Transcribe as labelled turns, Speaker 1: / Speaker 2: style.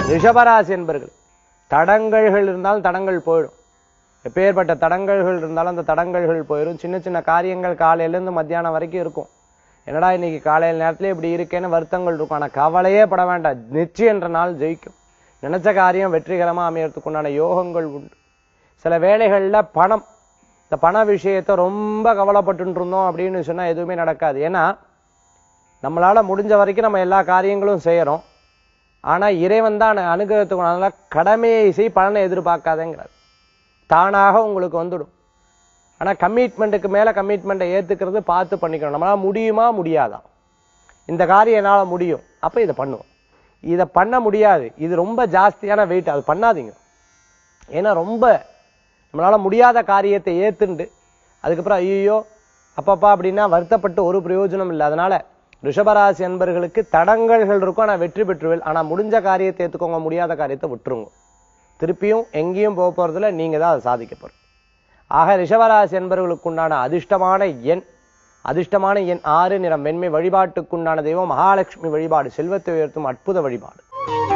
Speaker 1: ரிஷபராசி என்பர்கள் தடங்கல்கள் இருந்தாலும் தடங்கள் போயிடும் எப்பேற்பட்ட தடங்கல்கள் இருந்தாலும் அந்த தடங்கல்கள் போயிடும் சின்ன சின்ன காரியங்கள் காலையிலேருந்து மத்தியானம் வரைக்கும் இருக்கும் என்னடா இன்னைக்கு காலையில் நேரத்துல இப்படி இருக்கேன்னு வருத்தங்கள் இருக்கும் ஆனா கவலையே பட வேண்டாம் நிச்சயம் என்ற நாள் ஜெயிக்கும் நினைச்ச காரியம் வெற்றிகரமா அமையறதுக்கு உண்டான யோகங்கள் உண்டு சில வேளைகள்ல பணம் இந்த பண விஷயத்தை ரொம்ப கவலைப்பட்டு இருந்தோம் அப்படின்னு சொன்னா எதுவுமே நடக்காது ஏன்னா நம்மளால முடிஞ்ச வரைக்கும் நம்ம எல்லா காரியங்களும் செய்யறோம் ஆனா இறைவன் தான் அனுகிரகத்துக்கு அதனால கடமையை செய் பலனை எதிர்பார்க்காதேங்கிறார் தானாக உங்களுக்கு வந்துடும் ஆனா கமிட்மெண்ட்டுக்கு மேல கமிட்மெண்ட்டை ஏத்துக்கிறது பார்த்து பண்ணிக்கணும் நம்மளால முடியுமா முடியாதா இந்த காரியம் என்னால முடியும் அப்ப இதை பண்ணுவோம் இதை பண்ண முடியாது இது ரொம்ப ஜாஸ்தியான வெயிட் அது பண்ணாதீங்க ஏன்னா ரொம்ப நம்மளால முடியாத காரியத்தை ஏத்துண்டு அதுக்கப்புறம் ஐயோ அப்பப்பா அப்படின்னா வருத்தப்பட்டு ஒரு பிரயோஜனம் இல்லை அதனால ரிஷபராசி அன்பர்களுக்கு தடங்கல்கள் இருக்கும் ஆனா வெற்றி பெற்றுவேல் ஆனா முடிஞ்ச காரியத்தை ஏத்துக்கோங்க முடியாத காரியத்தை விட்டுருங்க திருப்பியும் எங்கேயும் போக போறதுல நீங்க தான் அதை சாதிக்க போறீங்க ஆக ரிஷபராசி என்பவர்களுக்கு உண்டான அதிர்ஷ்டமான எண் அதிர்ஷ்டமான எண் ஆறு நிறம் வெண்மை வழிபாட்டுக்குண்டான தெய்வம் மகாலட்சுமி வழிபாடு செல்வத்தை உயர்த்தும் அற்புத வழிபாடு